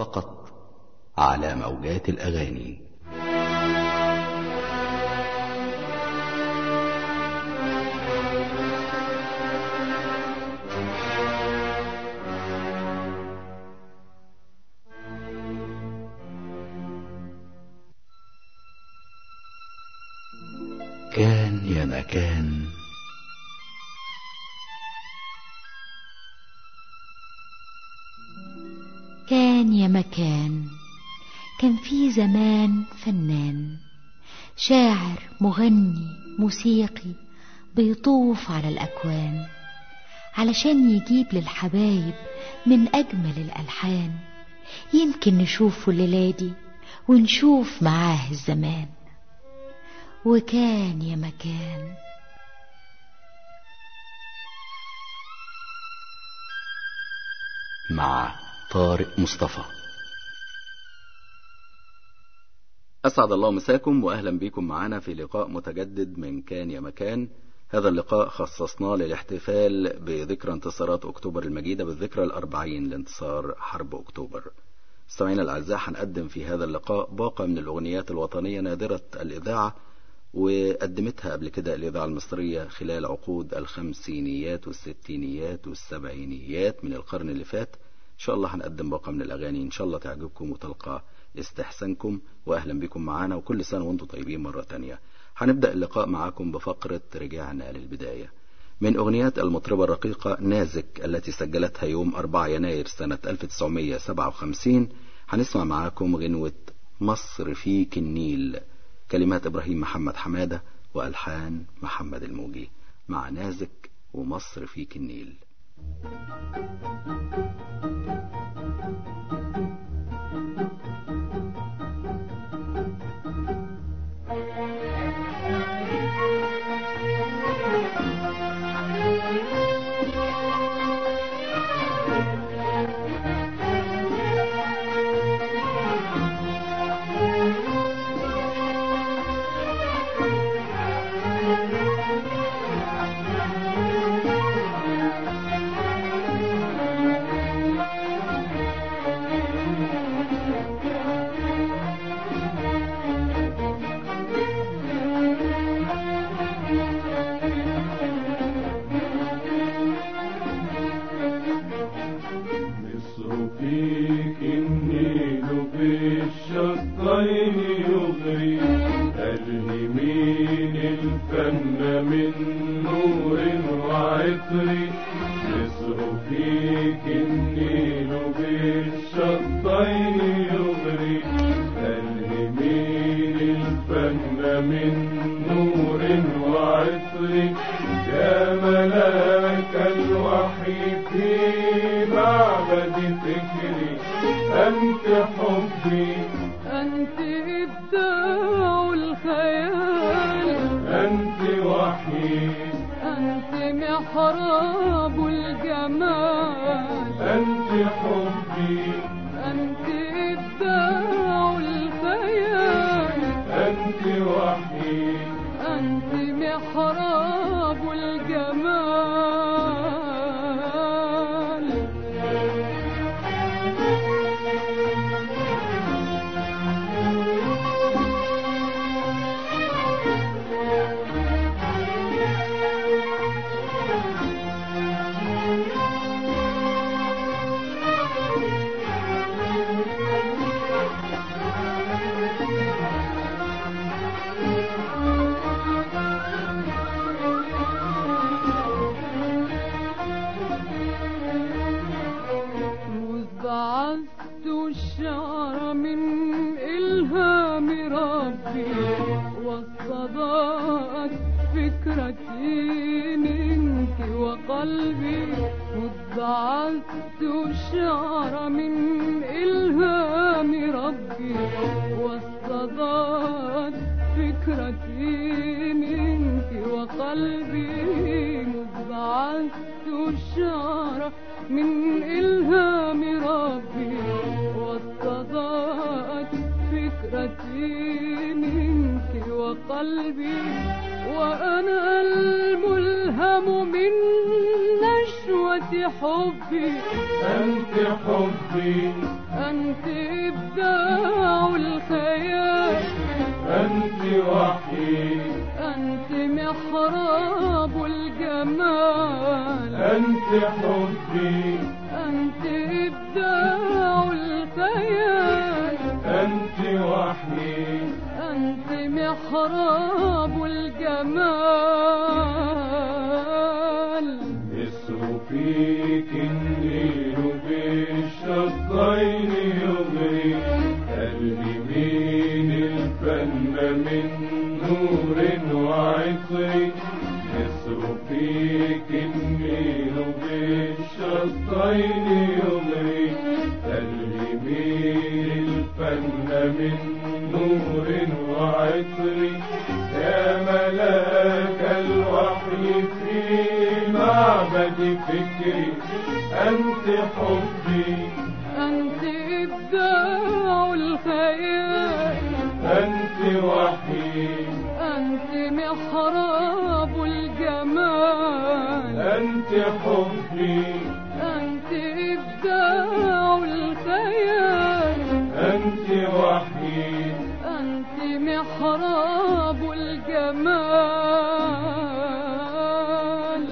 فقط على موجات الأغاني كان يا مكان كان يا مكان كان في زمان فنان شاعر مغني موسيقي بيطوف على الأكوان علشان يجيب للحبايب من أجمل الألحان يمكن نشوفه الليلة دي ونشوف معاه الزمان وكان يا مكان مع طارق مصطفى أسعد الله مساكم وأهلا بكم معنا في لقاء متجدد من كان يا مكان هذا اللقاء خصصناه للاحتفال بذكرى انتصارات أكتوبر المجيدة بالذكرى الأربعين لانتصار حرب أكتوبر مستمعينا الأعزاء هنقدم في هذا اللقاء باقة من الأغنيات الوطنية نادرة الإذاعة وقدمتها قبل كده الإذاعة المصرية خلال عقود الخمسينيات والستينيات والسبعينيات من القرن اللي فات إن شاء الله هنقدم باقة من الأغاني إن شاء الله تعجبكم وتلقى استحسانكم وأهلا بكم معانا وكل سنة وأنتم طيبين مرة تانية هنبدأ اللقاء معاكم بفقرة رجعنا للبداية من أغنيات المطربة الرقيقة نازك التي سجلتها يوم 4 يناير سنة 1957 هنسمع معاكم غنوة مصر فيك النيل كلمات إبراهيم محمد حمادة وألحان محمد الموجي مع نازك ومصر فيك النيل مصر فيك النيل بالشطين يغري الهمين الفن من نور وعطر مصر فيك النيل بالشطين يغري الهمين الفن من نور وعطر يا ملاك الوحي في معبد فكري أنت حبي أنت إبداع الخيال أنت وحي أنت محراب الجمال أنت حبي أنت إبداع الخيال أنت وحي أنت محراب الجمال مذ بعثت الشعر من إلهام ربي واصطدأت فكرتي منك وقلبي مذ بعثت الشعر من إلهام ربي واصطدأت فكرتي منك وقلبي مذ بعثت الشعر من إلهام ربي واستضاءت فكرتي منك وقلبي وأنا الملهم من نشوة دعوة حبي أنت حبي أنت إبداع الخيال أنت وحيي أنت محراب الجمال أنت حبي أنت إبداع الخيال أنت وحيي أنت محراب الجمال مصر فيك النيل بالشطين يغري قلبي من الفن من نور وعطر مصر فيك النيل بالشطين يغري قلبي من الفن من نور وعطر يا ملاك الوحي في معبد فكري أنت حبي أنت إبداع الخيال أنت وحي أنت محراب الجمال أنت حبي أنت إبداع الخيال أنت وحي أنت محراب الجمال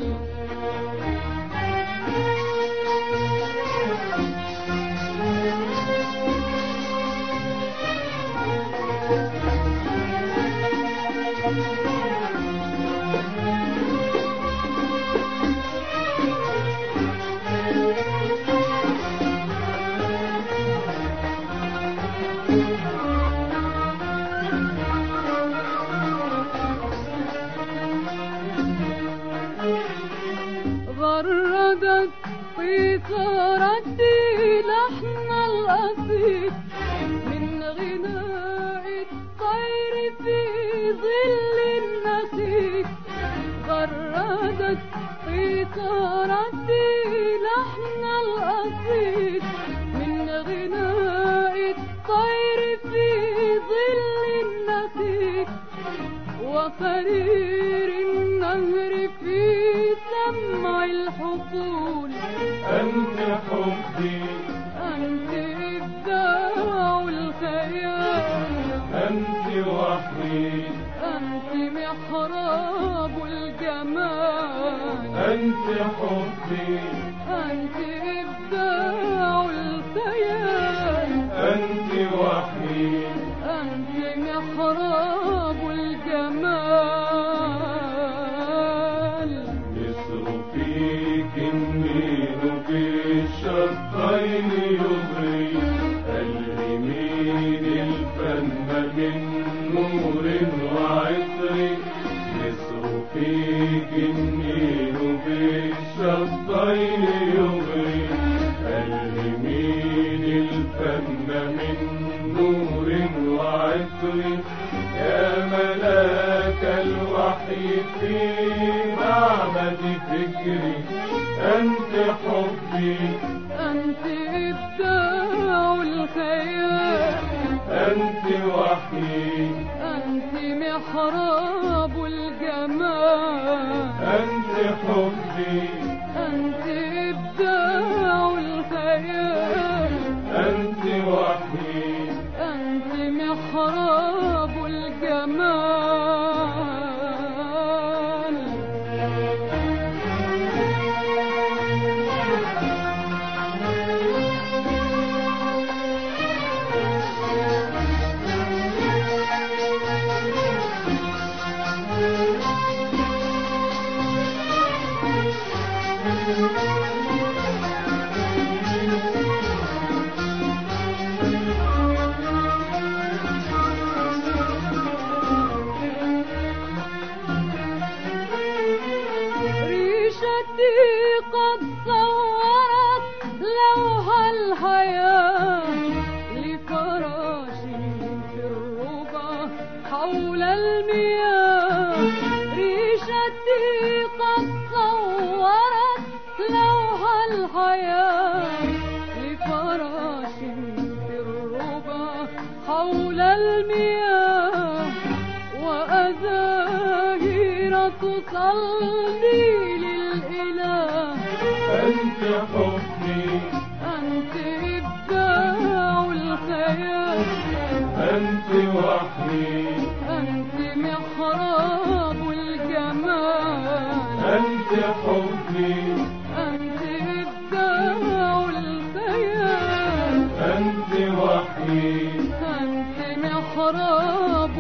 غردت في ثارتي لحن الأصيل من غناء الطير في ظل النخيل غردت في ثارتي لحن الأصيل من غناء الطير في ظل النخيل وقرير النهر في سمع الحقول أنت حبي أنت إبداع الخيال أنت وحي أنت محراب الجمال أنت حبي أنت إبداع الخيال أنت وحي أنت محراب الجمال مصر فيك النيل بالشطين يغري اليمين الفن من نور وعطر مصر فيك النيل بالشطين يغري اليمين الفن من نور وعطر يا ملاك الوحي في معبد فكري أنت حبي أنت إبداع الخيال أنت وحي أنت محراب الجمال أنت حبي أنت إبداع الخيال أنت وحي أنت محراب الجمال ريشتي قد صورت لوح الحياة لفراش في الربع حول المياه ريشتي قد صورت لوح الحياة لفراش في الربع حول المياه وأزاهر تصلي للإله أنت حبي أنت إبداع الخيال أنت وحدي أنت محراب الجمال أنت حبي أنت إبداع الخيال أنت وحدي أنت محراب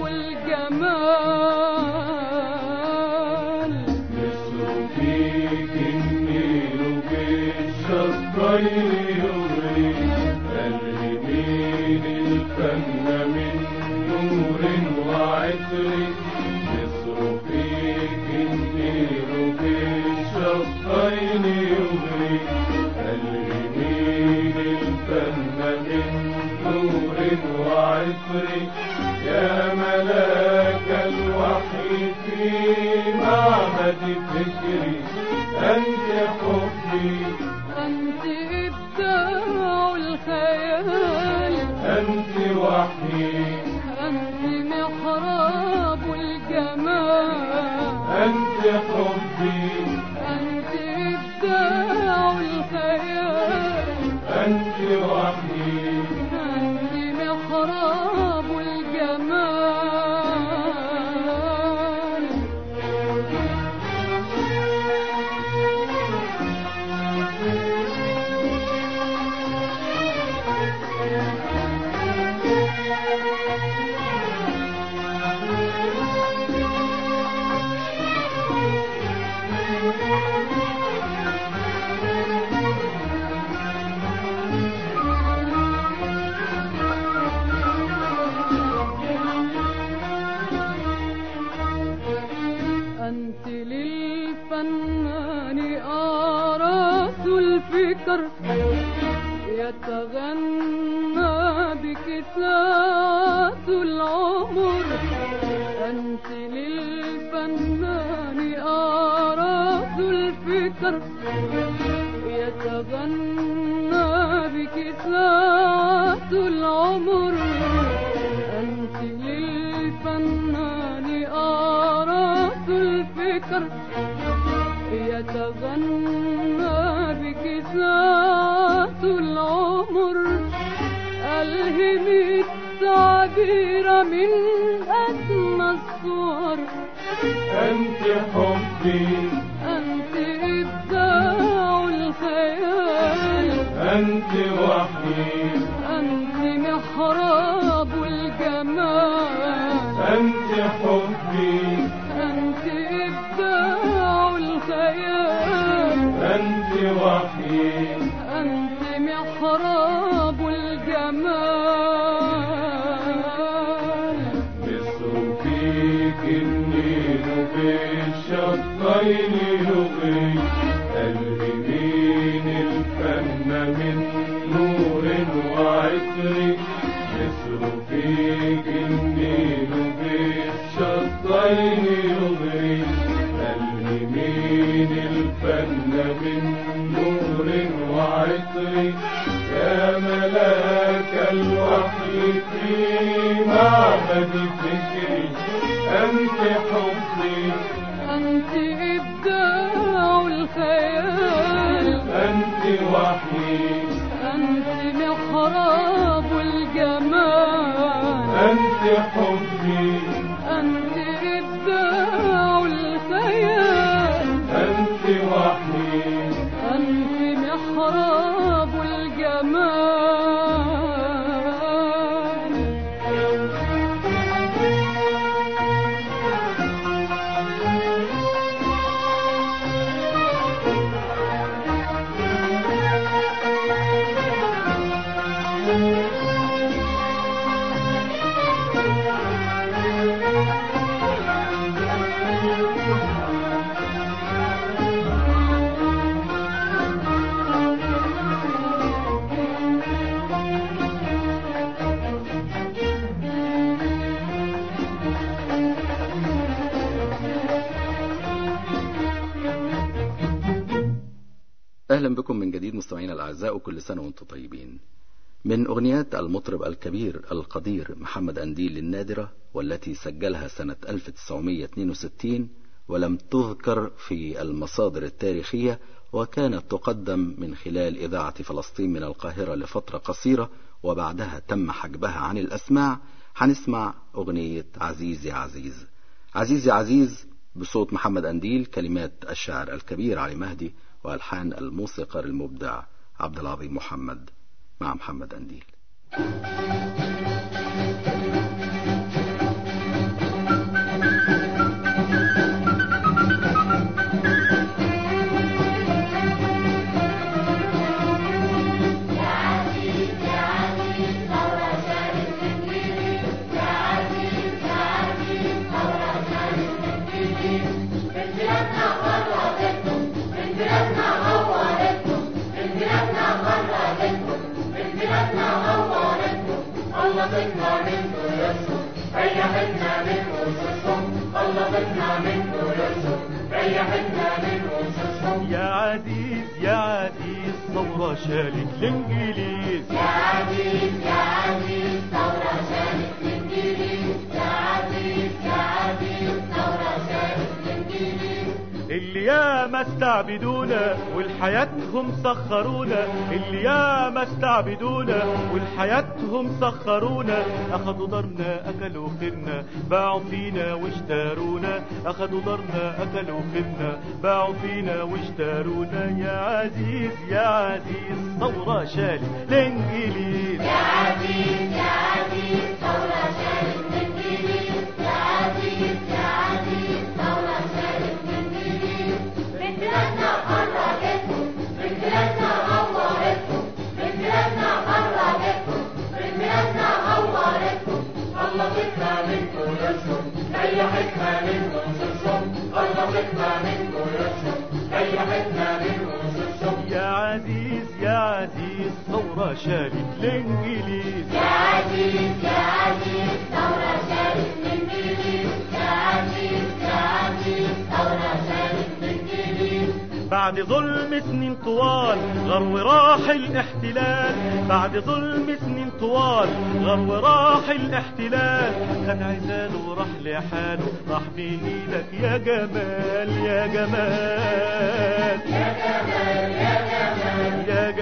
الجمال مصر فيك النيل بالشطين يغري اليمين الفن من نور وعطر مصر فيك النيل بالشطين يغري اليمين الفن من نور وعطر يا ملاك الوحي في معبد فكري أنت حبي أنت إبداع الخيال أنت وحي أنت محراب الجمال أنت حبي أنت إبداع الخيال أنت وحي أنت محراب الجمال أنت للفنان آراس الفكر يتغنى بك ساعة العمر أنت للفنان آراس الفكر يتغنى بك ساعة العمر أنت للفنان آراس الفكر يتغنى بك ساعة العمر ألهمي التعبير من أسمى الصور أنت حبي أنت إبداع الخيال أنت وحي أنت محراب الجمال أنت حبي أنت إبداع الخيال أنت وحي أنت محراب الجمال مصر فيك النيل بالشطين يغري اليمين الفن من نور وعطر مصر فيك النيل بالشطين يغري اليمين الفن من نور وعطر يا ملاك الوحي في معبد فكري أنت حبي أنت إبداع الخيال أنت وحي أنت محراب الجمال أنت حبي أنت إبداع الخيال أنت وحي أنت محراب الجمال أهلا بكم من جديد مستمعينا الأعزاء وكل سنة وأنتم طيبين من أغنيات المطرب الكبير القدير محمد أنديل النادرة والتي سجلها سنة 1962 ولم تذكر في المصادر التاريخية وكانت تقدم من خلال إذاعة فلسطين من القاهرة لفترة قصيرة وبعدها تم حجبها عن الأسماع هنسمع أغنية عزيز يا عزيز عزيز يا عزيز بصوت محمد أنديل كلمات الشاعر الكبير علي مهدي وألحان الموسيقار المبدع عبد العظيم محمد مع محمد أنديل يا عزيز يا عزيز ثورة شالت الانجليز يا عزيز يا عزيز ثورة شالت الانجليز يا عزيز يا عزيز ثورة شالت الانجليز اللي ياما استعبدونا والحياتهم سخرونا اللي ياما استعبدونا والحياتهم سخرونا اخدوا دارنا اكلوا خيرنا باعوا فينا واشترونا اخدوا دارنا اكلوا خيرنا باعوا فينا واشترونا يا عزيز يا عزيز ثورة شالت الانجليز يا عزيز يا عزيز ثورة شالت الانجليز يا عزيز يا عزيز ثورة شالت الانجليز من بلادنا خرجتهم من بلادنا عورتهم من بلادنا خرجتهم من بلادنا عورتهم خلصتنا من جيوشهم ريحتنا من وشوشهم خلصتنا من جيوشهم ريحتنا من وشوشهم يا عزيز يا عزيز ثورة شالت الانجليز يا عزيز يا عزيز ثورة شالت الانجليز يا عزيز يا عزيز ثورة شالت الانجليز بعد ظلم سنين طوال غرو راح الاحتلال بعد ظلم سنين طوال غرو راح الاحتلال خد عزاله وراح لحاله راح بين ايدك يا جمال يا جمال يا جمال يا جمال يا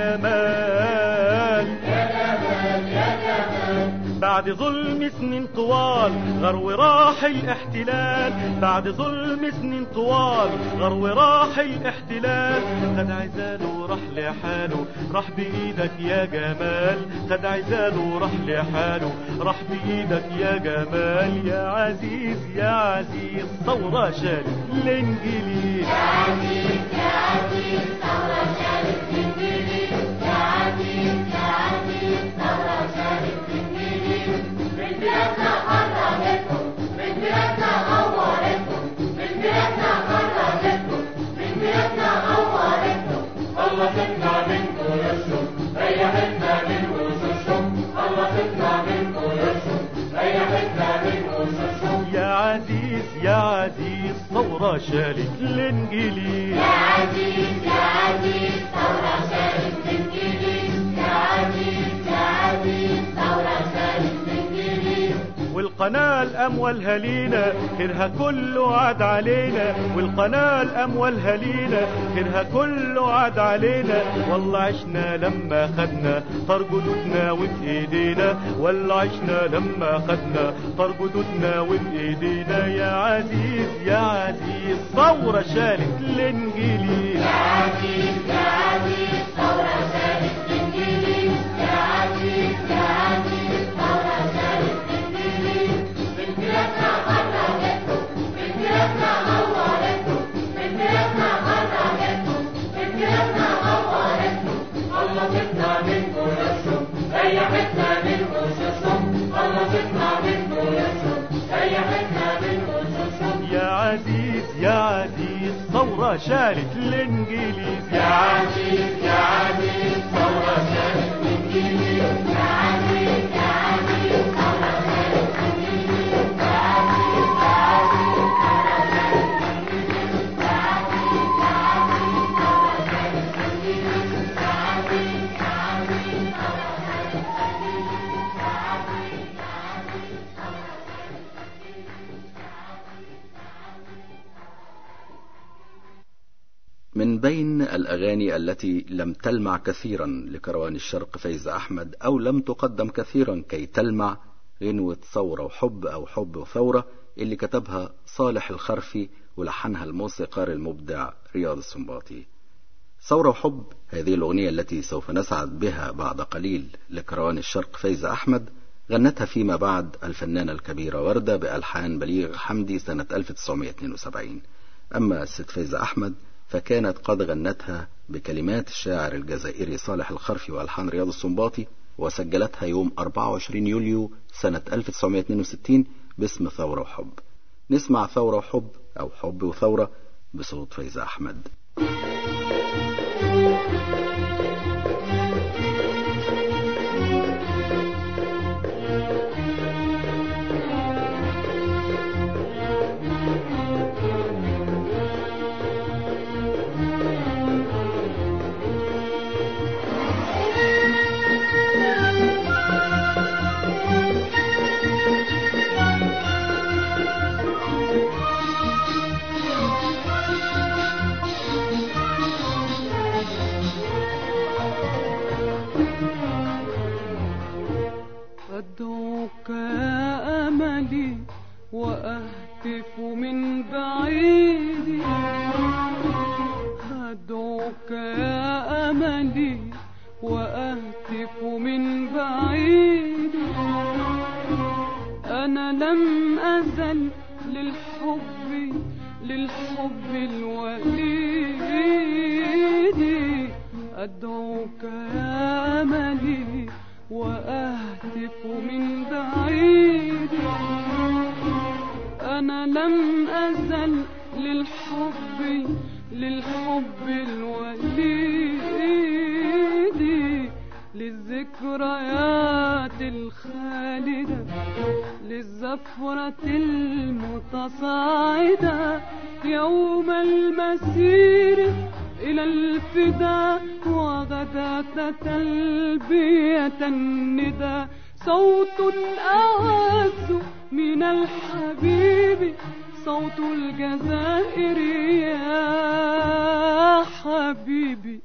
جمال يا جمال يا جمال بعد ظلم سنين طوال غرو راح الاحتلال بعد ظلم سنين طوال غرو راح الاحتلال خد عزاله وراح لحاله راح بإيدك يا جمال خد عزاله وراح لحاله راح بإيدك يا جمال يا عزيز يا عزيز ثورة شالت الإنجليز يا عزيز يا عزيز ثورة شالت الانجليز يا عزيز يا عزيز ثورة شالت الانجليز من بلادنا خرجتهم من بلادنا عورتهم من بلادنا خرجتهم من بلادنا عورتهم خلصتنا من جيوشهم ريحتنا من وشوشهم خلصتنا من جيوشهم ريحتنا من وشوشهم يا عزيز يا عزيز ثورة شالت الإنجليز يا عزيز يا عزيز ثورة شالت الانجليز يا عزيز يا عزيز ثورة شالت الانجليز والقناة الأموالها لينا خيرها كله عاد علينا والقناة الأموالها لينا خيرها كله عاد علينا والله عشنا لما خدنا طار جدودنا وفي ايدينا والله عشنا لما خدنا طار جدودنا وفي ايدينا يا عزيز يا عزيز ثورة شالت الانجليز يا عزيز يا عزيز ثورة شالت الانجليز يا عزيز يا عزيز ثورة شالت الانجليز من بلادنا خرجتهم من بلادنا عورتهم من بلادنا خرجتهم من بلادنا عورتهم خلصتنا من جيوشهم ريحتنا من وشوشهم خلصتنا من جيوشهم ريحتنا من وشوشهم يا عزيز يا عزيز ثورة شالت الانجليز يا عزيز يا عزيز ثورة شالت الانجليز يا عزيز يا عزيز ثورة شالت الانجليز يا عزيز يا عزيز ثورة شالت الانجليز يا عزيز يا عزيز ثورة شالت الانجليز يا عزيز يا عزيز ثورة شالت الانجليز يا عزيز يا عزيز ثورة شالت من ومن بين الأغاني التي لم تلمع كثيرا لكروان الشرق فايز أحمد أو لم تقدم كثيرا كي تلمع غنوة ثورة وحب أو حب وثورة اللي كتبها صالح الخرفي ولحنها الموسيقار المبدع رياض السنباطي ثورة وحب هذه الأغنية التي سوف نسعد بها بعد قليل لكروان الشرق فايزة أحمد غنتها فيما بعد الفنانة الكبيرة وردة بألحان بليغ حمدي سنة 1972 أما الست فايزة أحمد فكانت قد غنتها بكلمات الشاعر الجزائري صالح الخرفي وألحان رياض السنباطي وسجلتها يوم 24 يوليو سنة 1962 باسم ثورة وحب نسمع ثورة وحب أو حب وثورة بصوت فايزة أحمد أدعوك يا أملي وأهتف من بعيد أدعوك يا أملي وأهتف من بعيد أنا لم أزل للحب للحب الوليد أدعوك يا أملي وأهتف من بعيد أنا لم أزل للحب للحب الوليد للذكريات الخالدة للزفرة المتصاعدة يوم المسير إلى الفدا وغداة تلبية الندى صوت أعز من الحبيب صوت الجزائر يا حبيبي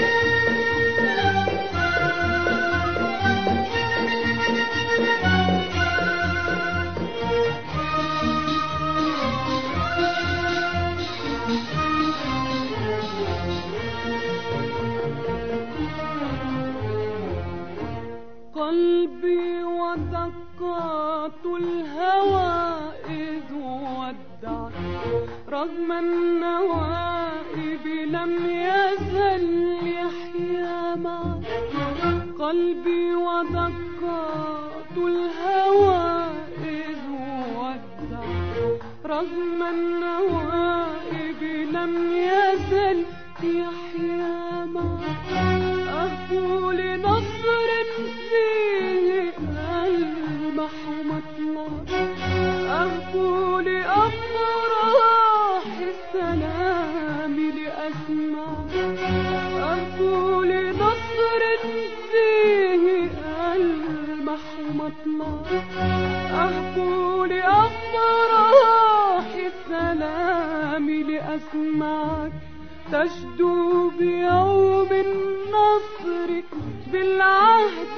قلبي ودقات الهوى إذ ودعت رغم النوائب لم يزل يحيا معك قلبي ودقات الهوى إذ ودعت رغم النوائب لم يزل يحيا معك أهفو لنصر فيه ألمح مطلع أهفو لأفراح السلام لأسمع أهفو لنصر فيه ألمح مطلع أهفو لأفراح السلام لأسمعك تجدو بيوم النصر بالعهد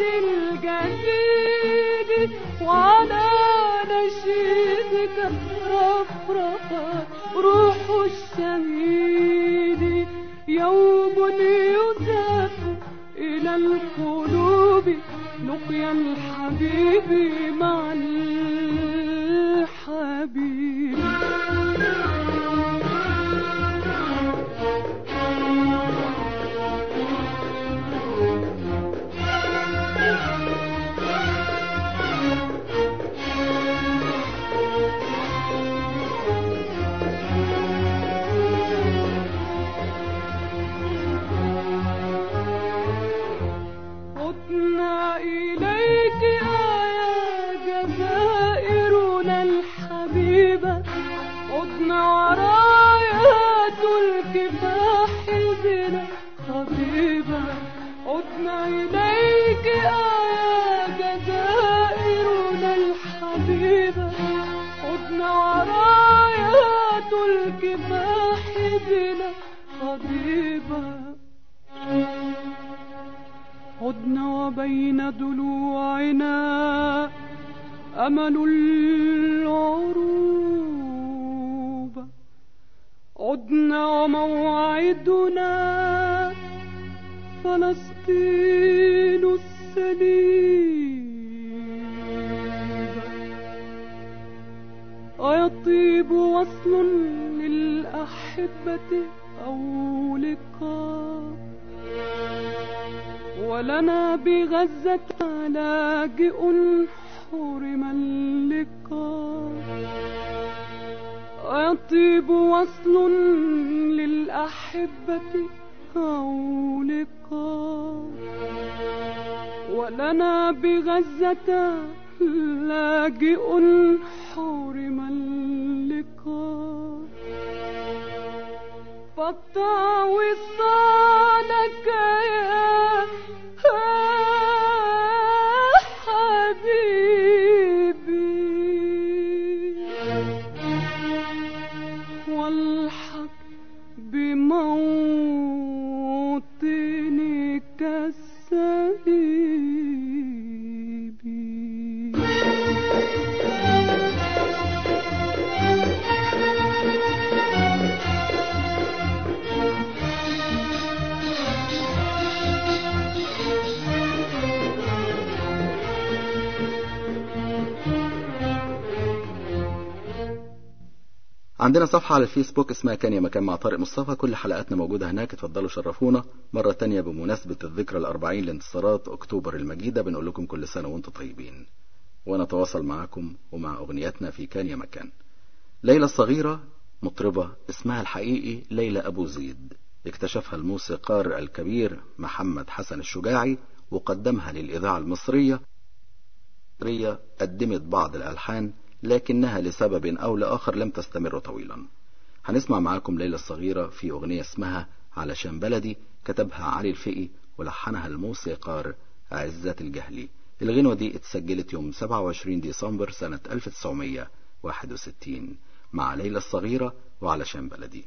الجديد وعلى نشيدك رفرفت روح الشهيد يوم يزاف إلى القلوب لقيا الحبيب مع الحبيب عدنا إليك يا جزائرنا الحبيبة عدنا ورايات الكفاح البنا حبيبة عدنا إليك يا جزائرنا الحبيبة عدنا ورايات الكفاح بنا حبيبة عدنا وبين ضلوعنا أمل العروبة عدنا وموعدنا فلسطين السليبة أيطيب وصل للأحبة أو لقاء ولنا بغزة لاجئ حرم اللقاء أيطيب وصل للأحبة أو لقاء ولنا بغزة لاجئ حرم اللقاء فاقطع وصالك يا حبيبي والحق بموطنك السليبي عندنا صفحة على الفيسبوك اسمها كان يا مكان مع طارق مصطفى كل حلقاتنا موجودة هناك اتفضلوا شرفونا مرة تانية بمناسبة الذكرى الأربعين لانتصارات أكتوبر المجيدة بنقول لكم كل سنة وانتم طيبين ونتواصل معاكم ومع أغنياتنا في كان يا مكان ليلى الصغيرة مطربة اسمها الحقيقي ليلى أبو زيد اكتشفها الموسيقار الكبير محمد حسن الشجاعي وقدمها للإذاعة المصرية المصرية قدمت بعض الألحان لكنها لسبب أو لآخر لم تستمر طويلا هنسمع معاكم ليلى الصغيرة في أغنية اسمها علشان بلدي كتبها علي الفقي ولحنها الموسيقار عزت الجهلي الغنوة دي اتسجلت يوم 27 ديسمبر سنة 1961 مع ليلى الصغيرة وعلشان بلدي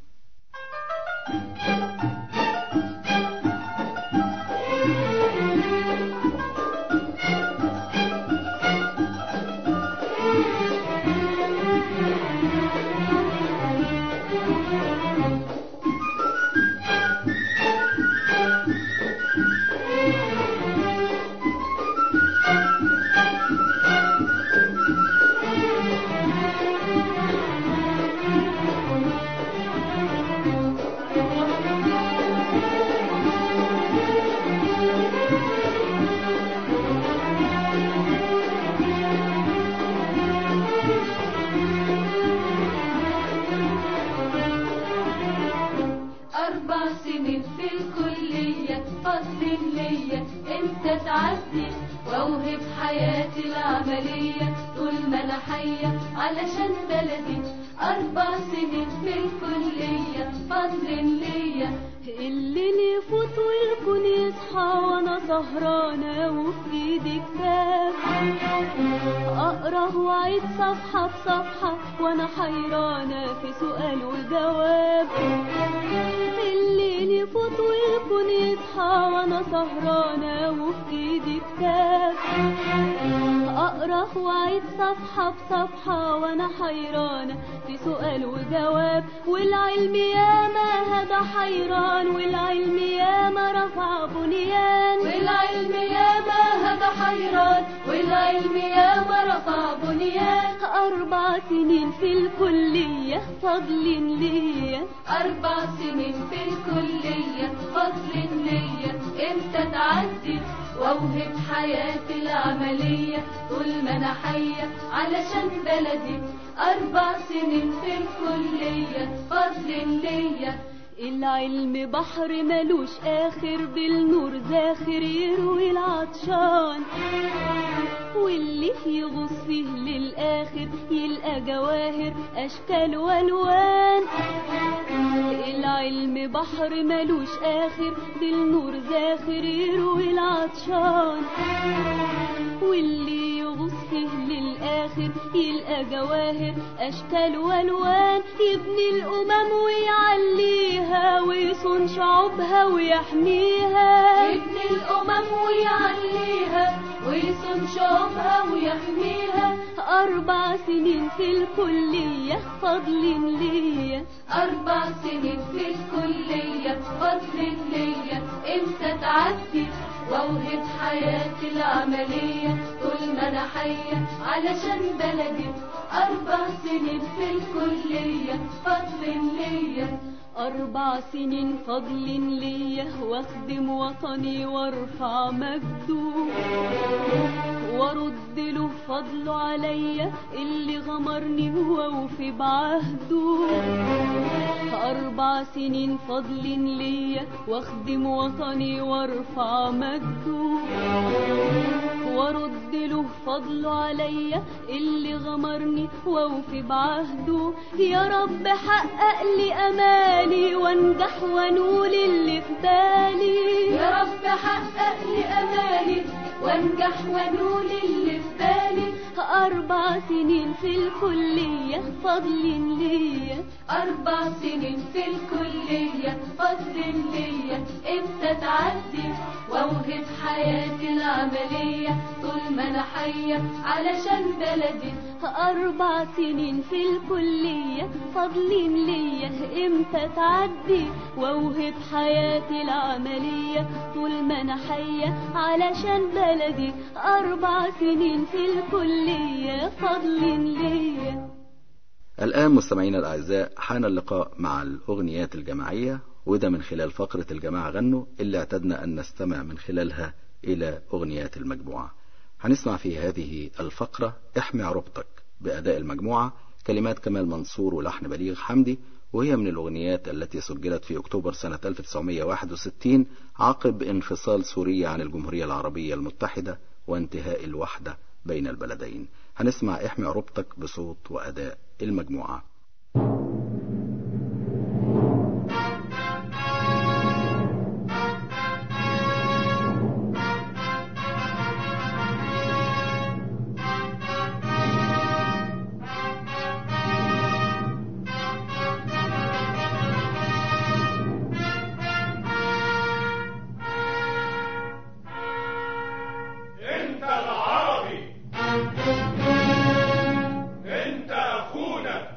أربع سنين في الكلية فصل ليا انت تعدي واوهب حياتي العملية طول ما انا حية علشان بلدي أربع سنين في الكلية فضل ليا الليل يفوت والكون يصحى وانا سهرانة وفي ايدي كتاب اقرا واعيد صفحة بصفحة وانا حيرانة في سؤال وجواب الليل يفوت والكون يصحى وانا سهرانة وفي ايدي كتاب اقرا واعيد صفحة بصفحة وانا حيرانة في سؤال وجواب والعلم ياما هذا حيران والعلم ياما رفع بنيان والعلم ياما هذا حيران والعلم ياما رفع بنيان أربع سنين في الكلية فضل ليا أربع سنين في الكلية فصل ليا امتى تعدي واوهب حياتي العملية طول ما انا حية علشان بلدي أربع سنين في الكلية فضل ليا العلم بحر ملوش آخر بالنور زاخر يروي العطشان واللي يغوص فيه للآخر يلقى جواهر أشكال وألوان العلم بحر ملوش آخر بالنور زاخر يروي العطشان واللي يغوص فيه للآخر يلقى جواهر أشكال والوان يبني الأمم ويعليها ويصون شعوبها ويحميها يبني الأمم ويعليها ويصون شعوبها ويحميها أربع سنين في الكلية فضل ليا أربع سنين في الكلية فضل ليا امتى تعدي واوهب حياتي العملية طول ما أنا حية علشان بلدي أربع سنين في الكلية فضل ليا أربع سنين فضل ليا واخدم وطني وارفع مجده وارد له فضله عليا اللي غمرني واوفي بعهده أربع سنين فضل ليا واخدم وطني وارفع مجده وارد له فضله عليا اللي غمرني واوفي بعهده يا رب حقق لي امالي وانجح وانول اللي في بالي يا رب حقق لي أمالي وانجح وانول اللي في بالي أربع سنين في الكلية فضل ليا أربع سنين في الكلية فضل ليا امتى تعدي واوهب حياتي العملية طول ما أنا حية علشان بلدي أربع سنين في الكلية فضل ليا امتى تعدي واوهب حياتي العملية طول ما أنا حية علشان بلدي أربع سنين في الكلية فضل ليا الآن مستمعينا الأعزاء حان اللقاء مع الأغنيات الجماعية وده من خلال فقرة الجماعة غنوا اللي اعتدنا أن نستمع من خلالها إلى أغنيات المجموعة هنسمع في هذه الفقرة احمي عروبتك بأداء المجموعة كلمات كمال منصور ولحن بليغ حمدي وهي من الأغنيات التي سجلت في أكتوبر سنة 1961 عقب انفصال سوريا عن الجمهورية العربية المتحدة وانتهاء الوحدة بين البلدين هنسمع احمي عروبتك بصوت وأداء المجموعة انت العربي انت اخونا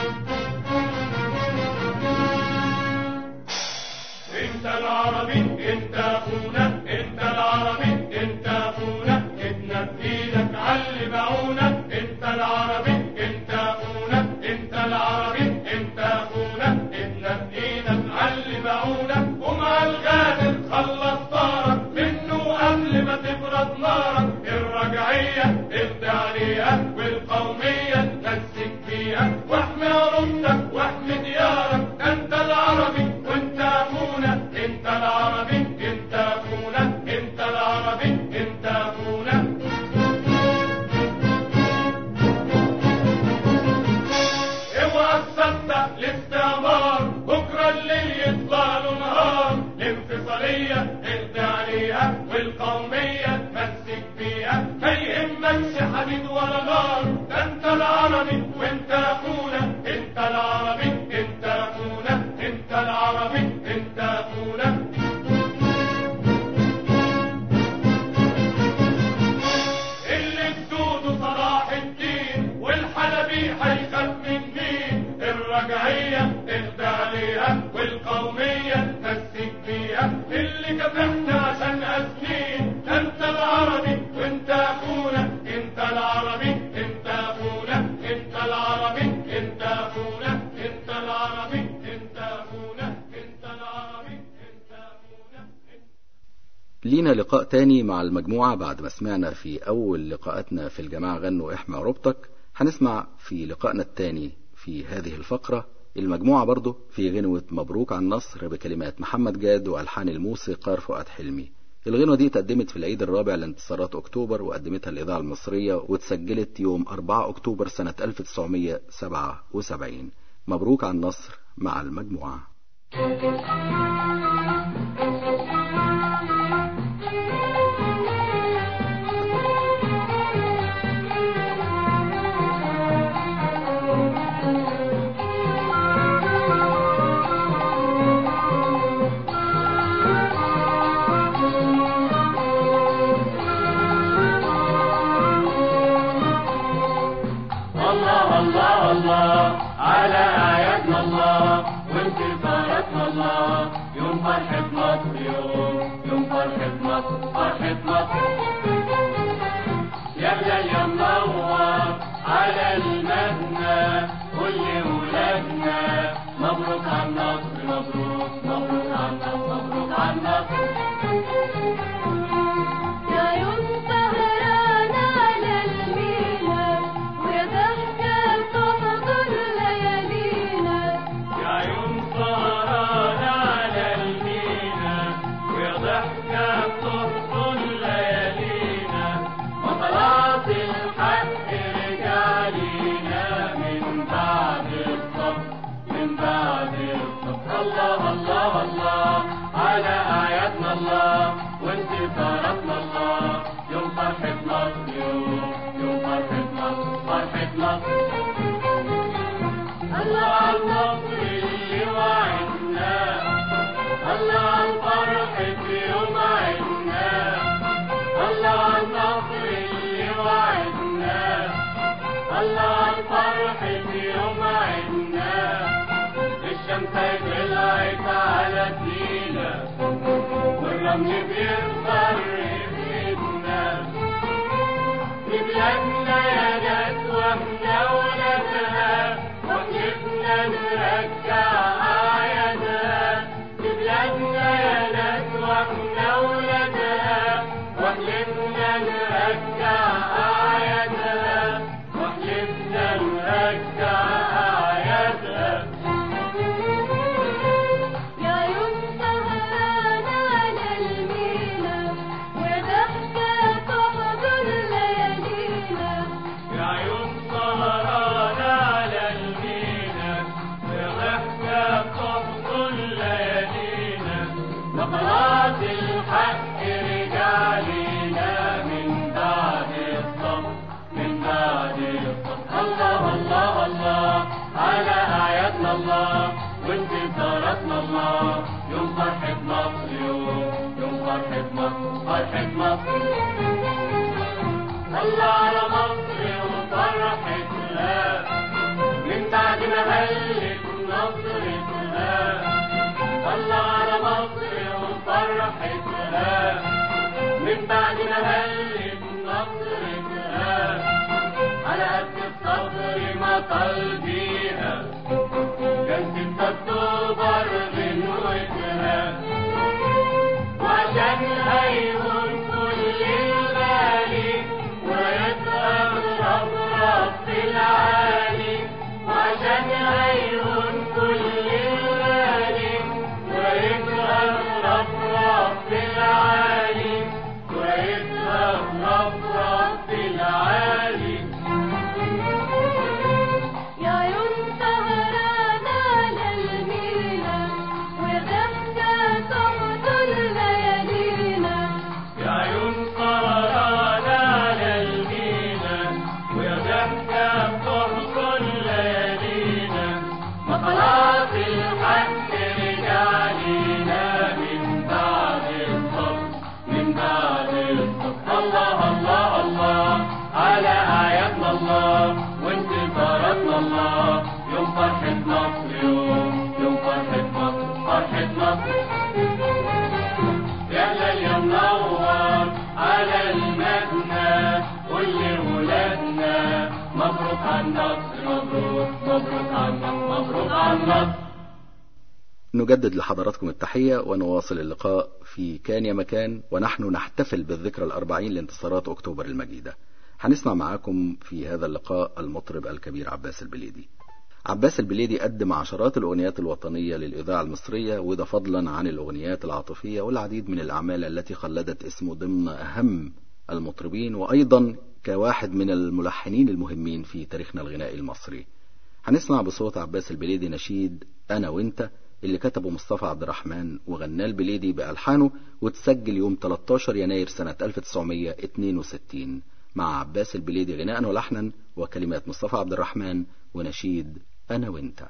انت العربي انت اخونا انت العربي انت اخونا ايدنا بايدك علي بعونا انت العربي انت اخونا انت العربي انت اخونا ايدنا بايدك علي بعونا ومع الغادر خلص طارك منه قبل ما تبرد نارك الرجعية ابدأ عليها والقومية تمسك فيها واحمي عروضتك واحمي ديارك ده انت العربي وانت اخونا انت العربي انت اخونا انت العربي انت اخونا اوعى تصدق الاستعمار بكره الليل يطلع له نهار الانفصاليه اهدى عليها والقوميه تمسك فيها ما يهمكش حديد ولا نار ده انت العربي وانت اخونا انت العربي انت اخونا انت العربي انت اخونا اللي جدوده صلاح الدين والحلبي هيخاف من مين الرجعية اهدى عليها والقومية تمسك فيها اللي كافحنا عشان أسنين ده انت العربي وانت اخونا انت العربي انت اخونا انت العربي انت اخونا انت العربي انت اخونا انت العربي انت اخونا لينا لقاء تاني مع المجموعة بعد ما سمعنا في أول لقاءاتنا في الجماعة غنوا احمي عروبتك هنسمع في لقائنا التاني في هذه الفقرة المجموعة برضو في غنوة مبروك عن النصر بكلمات محمد جاد وألحان الموسيقار فؤاد حلمي الغنوة دي اتقدمت في العيد الرابع لانتصارات أكتوبر وقدمتها الإذاعة المصرية واتسجلت يوم 4 أكتوبر سنة 1977 مبروك عن النصر مع المجموعة Thank you. على أعيادنا الله وانتصاراتنا الله يوم فرحة مصر يوم يوم فرحة مصر فرحة مصر يا بلال يا منور على المبنى قول لولادنا مبروك على النصر مبروك مبروك على النصر مبروك على النصر يا يوم سهران على المينا ويا ضحكة تحضر ليالينا يا يوم سهران على المينا ويا ضحكة تحضن ليالينا وخلاص الحق رجع لينا من بعد الصبر من بعد الصبر الله الله الله على أعيادنا الله وانتصاراتنا الله يوم فرحة مصر يوم يوم فرحة مصر فرحة مصر الله على النصر اللي وعدنا الله على الفرح في يوم عدنا الله على النصر اللي وعدنا الله على الفرح في يوم عدنا الشمس طلعت على سينا والرمل بيخضر بإيدنا في بلادنا يا ناس واحنا ولادها وحلفنا نرجع أعيادها في بلادنا يا ناس واحنا ولادها وحلفنا نرجع أعيادها وحلفنا نرجع أعيادها يا يوم سهران على المينا ويا ضحكة تحضر ليالينا يا يوم سهران على المينا يا ضحكة تحضن ليالينا وخلاص الحق رجع لينا من بعد الصبر من بعد الصبر الله الله الله على أعيادنا الله وانتصاراتنا الله يوم فرحة مصر يوم يوم فرحة مصر فرحة مصر الله على مصر وفرحتها من بعد ما هلت نصرتها الله على مصر وفرحتها من بعد ما هلت نصرتها على قد الصبر ما طالبيها كان 6 اكتوبر غنوتها وعشان هيهون كل الغالي ويبقى مربرب في العالي وعشان هيهون كل الغالي ويبقى مربرب في العالي ويبقى مربرب في العالي يا يوم سهران على المينا ويا ضحكة تحضر ليالينا يا يوم سهران على المينا ويا ضحكة بتحضن ليالينا ما خلاص الحق رجع لينا من بعد الصبر من بعد الصبر الله الله الله على أعيادنا الله وانتصاراتنا الله يوم فرحة مصر يوم يوم فرحة مصر فرحة مصر يا هلال يا منور على المبنى قول لولادنا مبروك على النصر مبروك مبروك على النصر مبروك على النصر نجدد لحضراتكم التحية ونواصل اللقاء في كان يا مكان ونحن نحتفل بالذكرى الأربعين لانتصارات أكتوبر المجيدة هنسمع معاكم في هذا اللقاء المطرب الكبير عباس البليدي عباس البليدي قدم عشرات الأغنيات الوطنية للإذاعة المصرية وده فضلا عن الأغنيات العاطفية والعديد من الأعمال التي خلدت اسمه ضمن أهم المطربين وأيضا كواحد من الملحنين المهمين في تاريخنا الغنائي المصري هنسمع بصوت عباس البليدي نشيد أنا وإنت اللي كتبه مصطفى عبد الرحمن وغناه البليدي بألحانه وتسجل يوم 13 يناير سنة 1962 مع عباس البليدي غناء ولحنا وكلمات مصطفى عبد الرحمن ونشيد أنا وإنت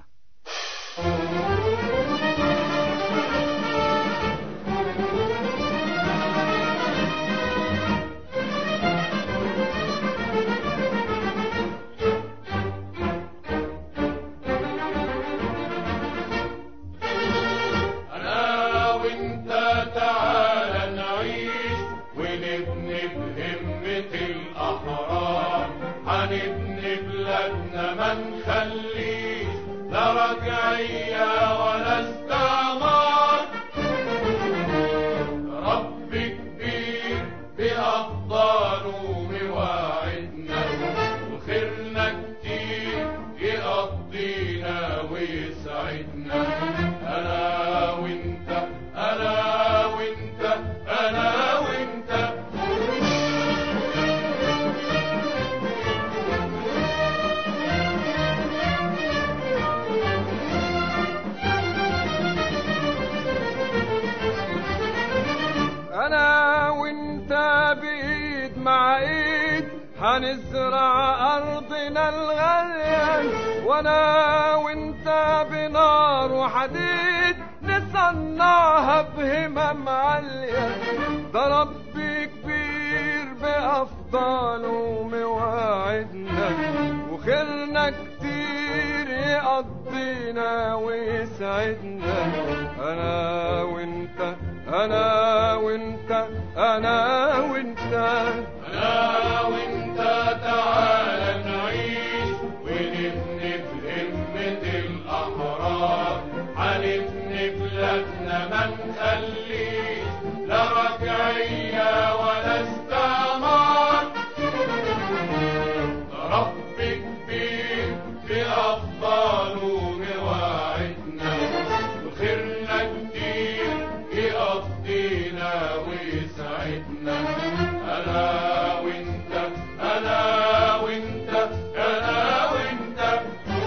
هنبني بلادنا ما نخليش لا رجعية ولا استعمار رب كبير بأفضاله مواعدنا وخيرنا كتير يقضينا ويسعدنا أنا وأنت أنا وأنت أنا وأنت انا وانت بايد مع ايد هنزرع ارضنا الغالية وانا وانت بنار وحديد نصنعها بهمم عالية ده ربي كبير بافضاله مواعدنا وخيرنا كتير يقضينا ويسعدنا انا وانت انا وانت انا وانت أنا وأنت تعالى نعيش ونبني بهمة الأحرار هنبني بلادنا ما نخليش لا رجعية ولا استعمار رب كبير بأفضاله مواعدنا وخيرنا كتير يقضينا ويسعدنا أنا وأنت أنا وأنت أنا وأنت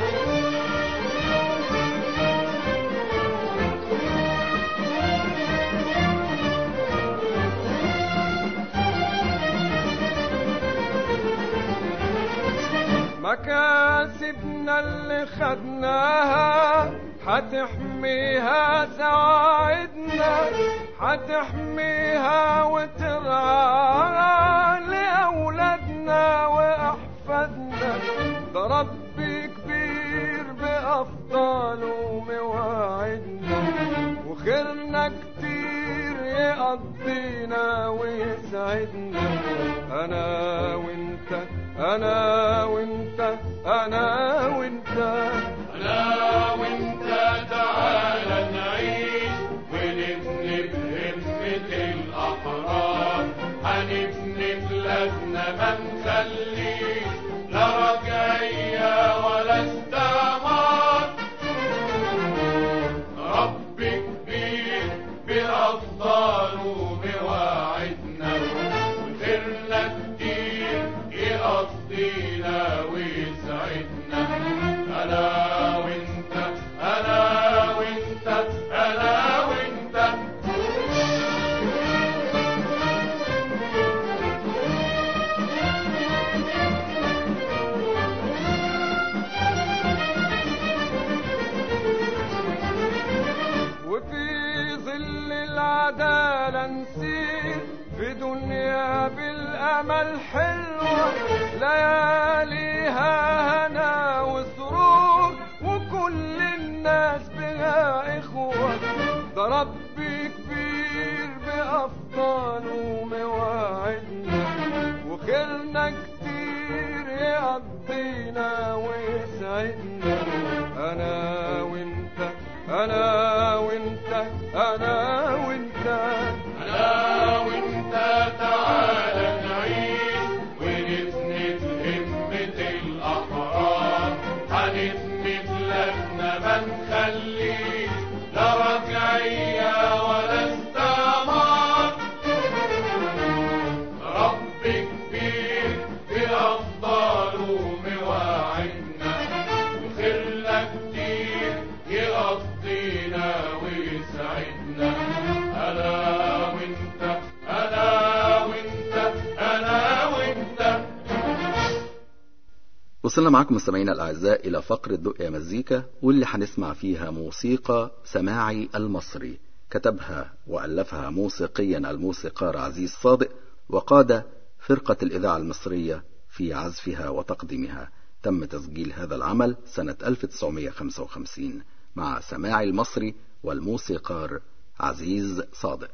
مكاسبنا اللي خدناها هتحميها سواعدنا هتحميها وترعاها لأولادنا وأحفادنا ده ربي كبير بأفضاله مواعدنا وخيرنا كتير يقضينا ويسعدنا أنا وأنت أنا وأنت أنا وأنت أنا وأنت تعالى نعيش ونبني بهمة الأحرار هنبني بلادنا ما نخليش لا رجعية ولا استعمار رب كبير بأفضاله مواعدنا وخيرنا كتير يقضينا ويسعدنا أنا وأنت أنا وأنت أنا وأنت وفي ظل العدالة نسير في دنيا بالأمل حلوة لياليها هنا وسرور وكل الناس بها إخوة ده ربي كبير بأفضاله مواعدنا وخيرنا كتير يقضينا ويسعدنا أنا وأنت أنا وأنت أنا وأنت أنا وأنت تعالى نعيش ونبني بهمة الأحرار هنبني بلادنا ما نخليش لا رجعية ولا استعمار رب كبير بأفضاله مواعدنا وخيرنا كتير يقضينا ويسعدنا أنا وأنت أنا وأنت أنا وأنت وصلنا معكم مستمعينا الأعزاء إلى فقرة دقيا مزيكا واللي هنسمع فيها موسيقى سماعي المصري كتبها وألفها موسيقيا الموسيقار عزيز صادق وقاد فرقة الإذاعة المصرية في عزفها وتقديمها تم تسجيل هذا العمل سنة 1955 مع سماعي المصري والموسيقار عزيز صادق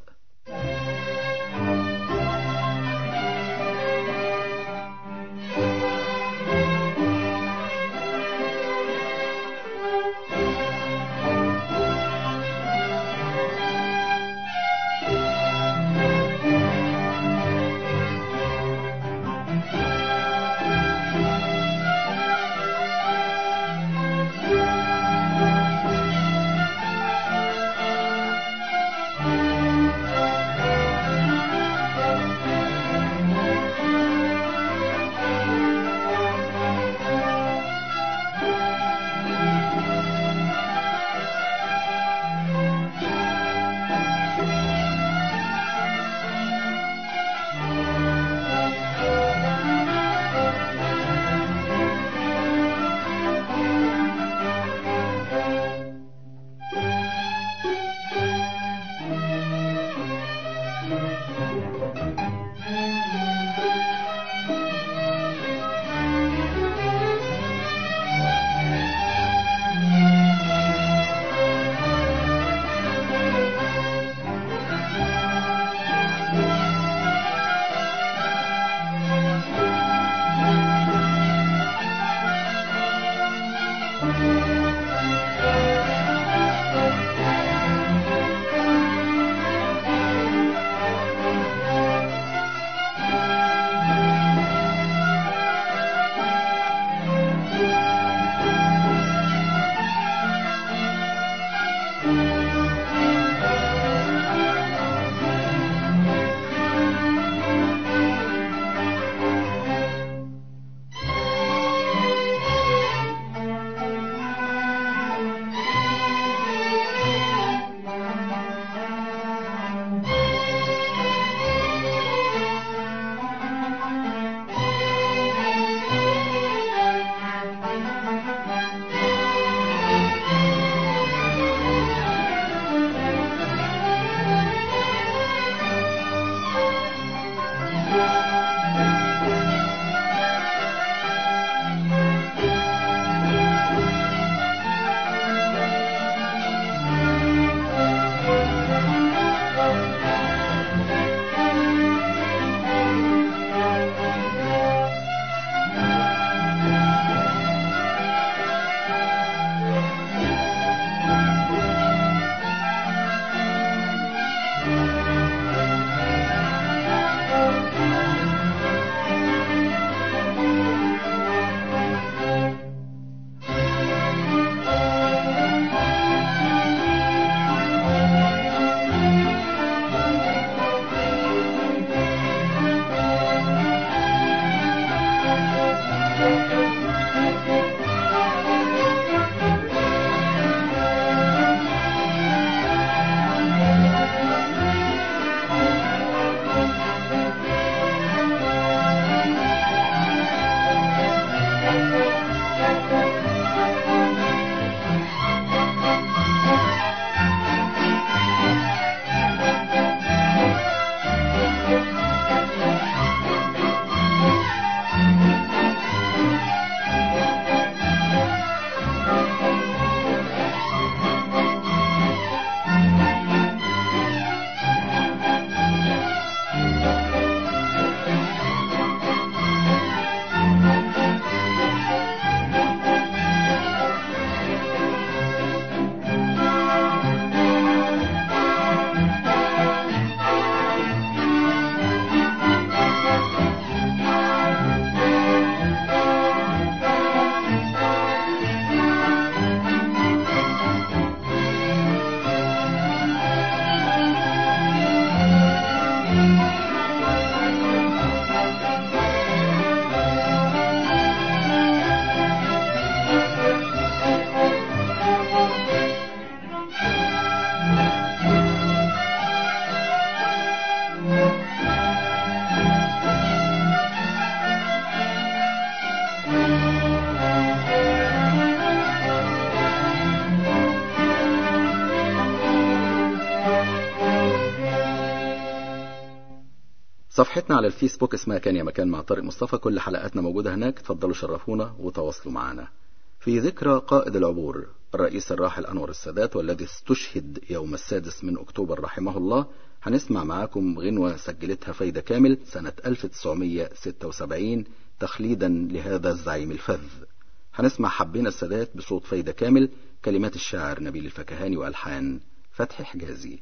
صفحتنا على الفيسبوك اسمها كان يا مكان مع طارق مصطفى كل حلقاتنا موجودة هناك اتفضلوا شرفونا وتواصلوا معنا في ذكرى قائد العبور الرئيس الراحل أنور السادات والذي استشهد يوم السادس من أكتوبر رحمه الله هنسمع معاكم غنوة سجلتها فايدة كامل سنة 1976 تخليدا لهذا الزعيم الفذ هنسمع حبينا السادات بصوت فايدة كامل كلمات الشاعر نبيل الفكهاني وألحان فتحي حجازي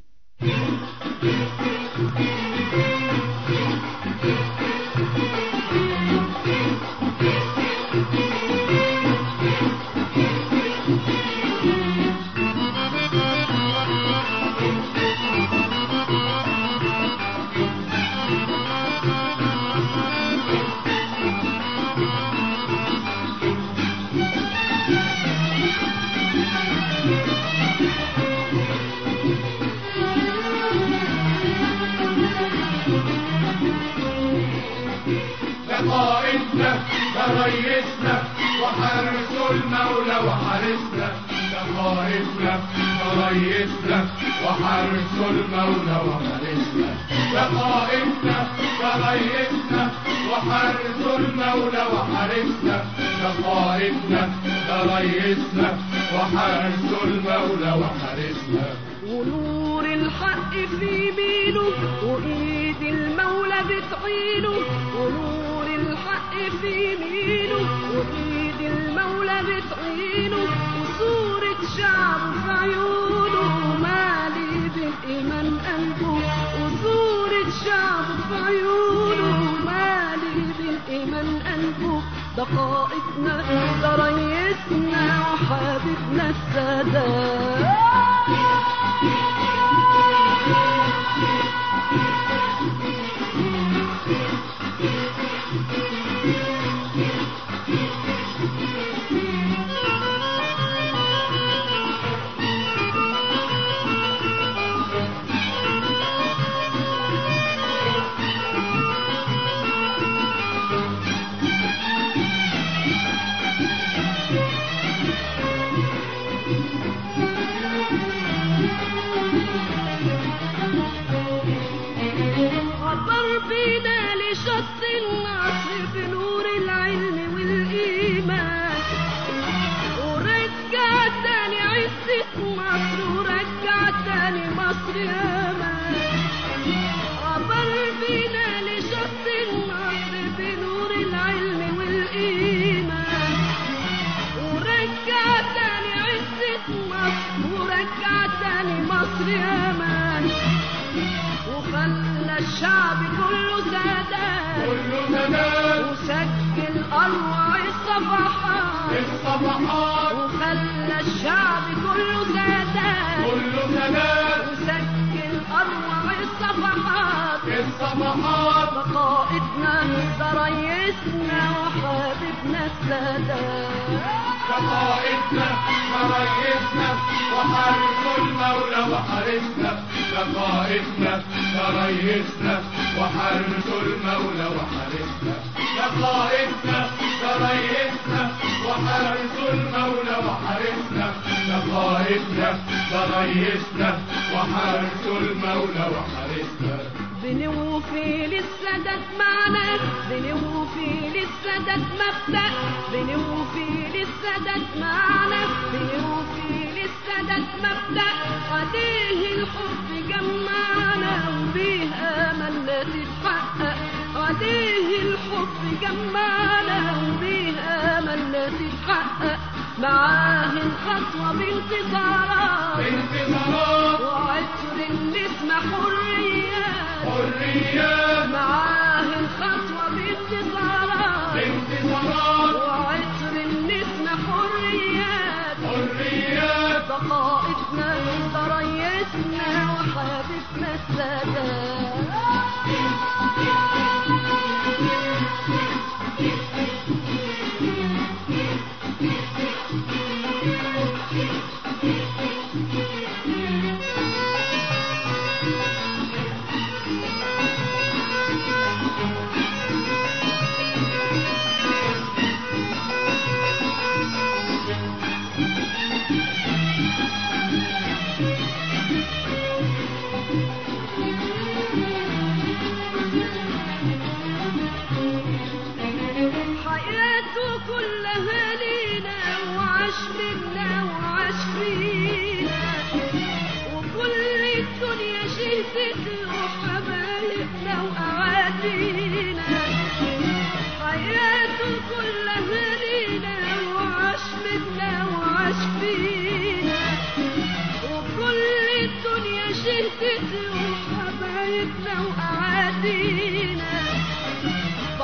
لقائدنا ده ريسنا وحارس المولى وحارسنا لقائدنا ده ريسنا وحارس المولى وحارسنا لقائدنا ده ريسنا وحارس المولى وحارسنا لقائدنا ده ريسنا وحارس المولى وحارسنا ونور الحق في بينه وايد المولى بتعينه ونور الحق في يمينه وايد المولى بتعينه وصورة شعب في عيونه مالي بالايمان قلبه وصورة شعب في عيونه مالي بالايمان قلبه ده قائدنا ده ريسنا وحبيبنا السادات عبر بينا لشط النصر بنور العلم والإيمان ورجع تاني عزة مصر ورجع تاني مصر أمان عبر بينا لشط النصر بنور العلم والإيمان ورجع تاني عزة مصر ورجع تاني مصر أمان وخلى الشعب كله سادات كله سداد وسجل أروع الصفحات الصفحات وخلى الشعب كله سادات كله سداد وسجل أروع الصفحات الصفحات بقائدنا ده ريسنا وحبيبنا السادات لقائدنا وريسنا وحارس المولى وحارسنا لقائدنا وريسنا وحارس المولى وحارسنا لقائدنا وريسنا وحارس المولى وحارسنا لقائدنا وريسنا وحارس المولى وحارسنا بنوفي للسادات معنا بنوفي للسادات مبدأ بنوفي للسادات معنا بنوفي للسادات مبدأ وديه الحب جمعنا وبيه آملنا تتحقق وديه الحب جمعنا وبيه آملنا تتحقق معاه الخطوة بانتصارات انتصارات وعطر النسمة حريات حريات معاه الخطوة بانتصارات انتصارات وعطر النسمة حريات حريات دقائقنا ده ريسنا وحبيبنا السادات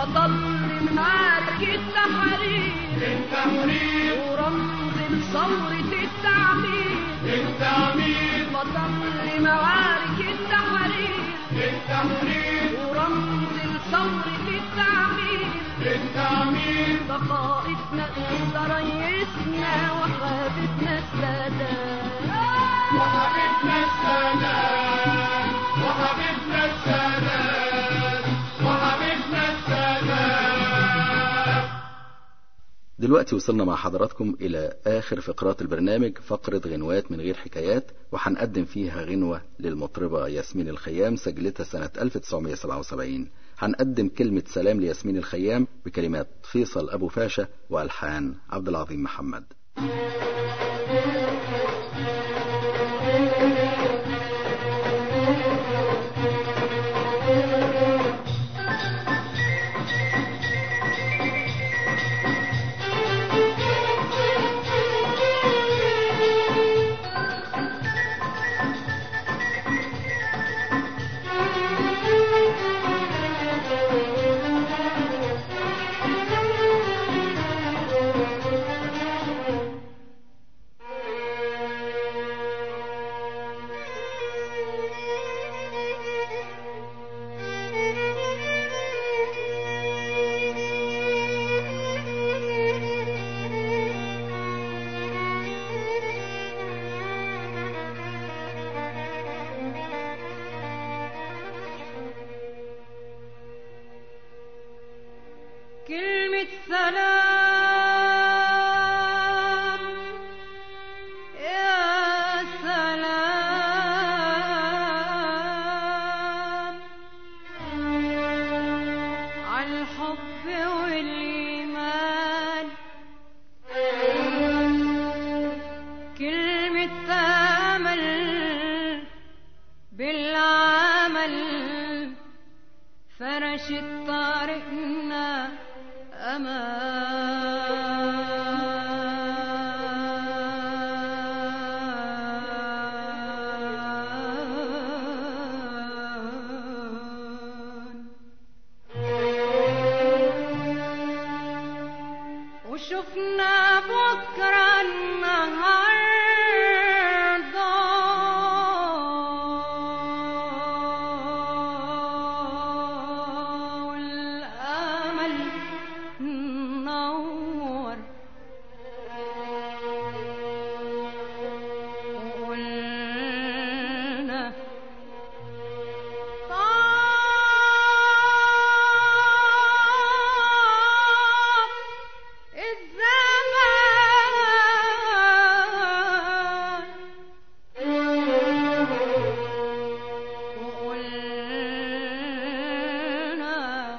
بطل من عارك التحرير التحرير ورمز لثورة التعمير التعمير بطل معارك التحرير التحرير ورمز لثورة التعمير التعمير ده قائدنا ده ريسنا وحبيبنا السادات وحبيبنا السادات وحبيبنا السادات وحبيبنا السادات دلوقتي وصلنا مع حضراتكم إلى آخر فقرات البرنامج فقرة غنوات من غير حكايات وهنقدم فيها غنوة للمطربة ياسمين الخيام سجلتها سنة 1977 هنقدم كلمة سلام لياسمين الخيام بكلمات فيصل أبو فاشا وألحان عبد العظيم محمد كلمة سلام يا سلام عالحب والإيمان كلمة أمل بالعمل فرشت طريقنا أمان وشفنا بكرة النهاردة والأمل نور وقلنا طاب الزمان وقلنا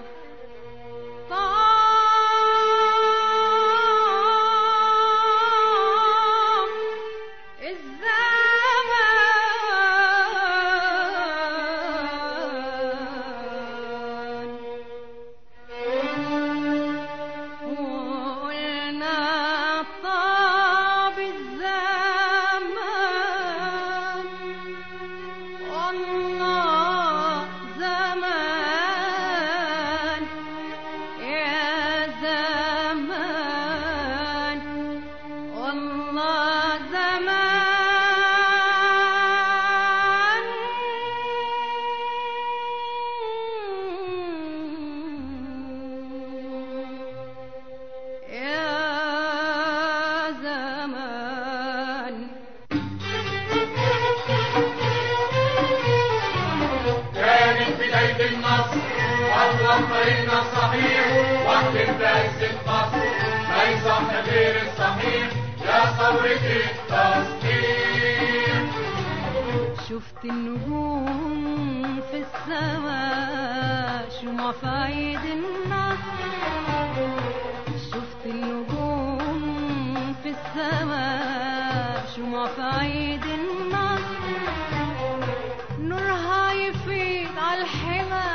طاب الزمان وقلنا طاب الزمان والله زمان يا زمان والله زمان يا زمان كانت بداية النصر أول طريقنا الصحيح وقت البأس القصر ما يصح غير الصحيح يا ثورة التصديق شفت النجوم في السماء شموع في عيد النصر شفت النجوم في السماء شموع في عيد النصر نورها يفيض على الحمى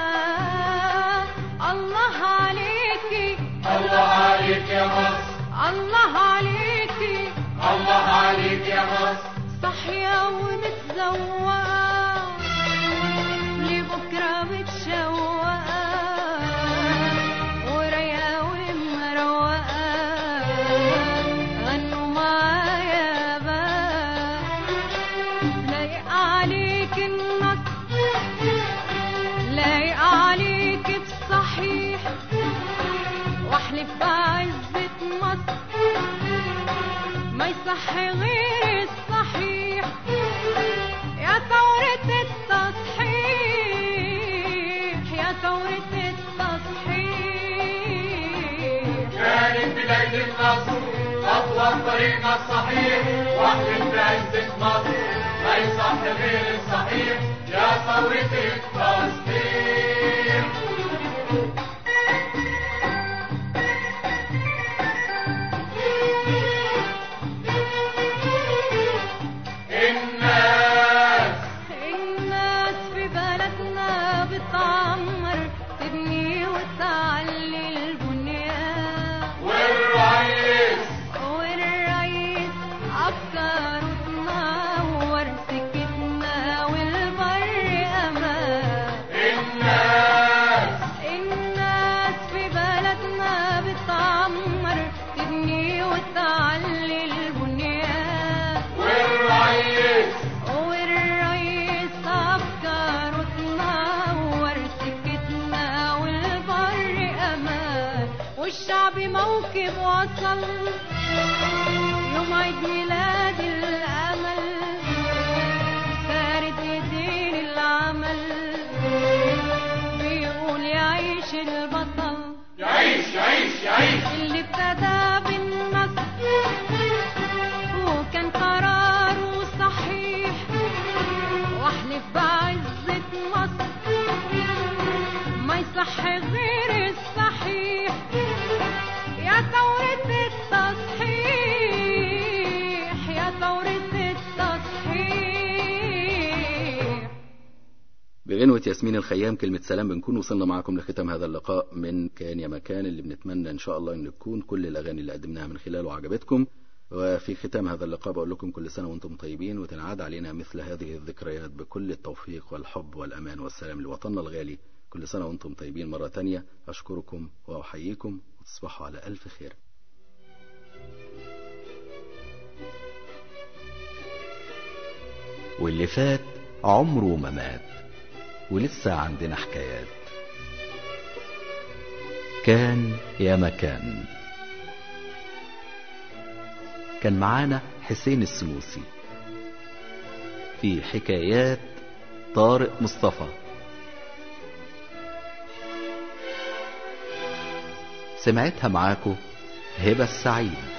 الله عليكي الله عليك يا مصر الله عليكي الله عليك يا مصر صحية ومتزوقة لبكرة متشوقة يصح غير الصحيح يا ثورة التصحيح يا ثورة التصحيح كانت بداية النصر خطوة في طريقنا الصحيح واحد بعزة مصر ما يصح غير الصحيح يا ثورة التصحيح الناس الناس في بلدنا بتعمر تبني وتعلي البنيان والرئيس والرئيس أفكاره تنور سكتنا والبر أمان الناس الناس في بلدنا بتعمر تبني وتعلي البنيان والرئيس والرئيس أفكاره تنور سكتنا والبر أمان والشعب موكب وصل يوم عيد ميلاد الأمل فارد ايدين العمل بيقول يعيش البطل يعيش يعيش يعيش اللي ابتدى بالنصر وكان قراره صحيح واحلف بعزة مصر ما يصح غير الصحيح يا ثورة التصحيح يا ثورة التصحيح بغنوة ياسمين الخيام كلمة سلام بنكون وصلنا معكم لختام هذا اللقاء من كان يا مكان اللي بنتمنى إن شاء الله إن تكون كل الأغاني اللي قدمناها من خلاله عجبتكم وفي ختام هذا اللقاء بقول لكم كل سنة وأنتم طيبين وتنعاد علينا مثل هذه الذكريات بكل التوفيق والحب والأمان والسلام لوطننا الغالي كل سنة وأنتم طيبين مرة تانية أشكركم وأحييكم وتصبحوا على ألف خير واللي فات عمره ما مات ولسه عندنا حكايات كان يا مكان كان معانا حسين السنوسي في حكايات طارق مصطفى سمعتها معاكو هبة السعيد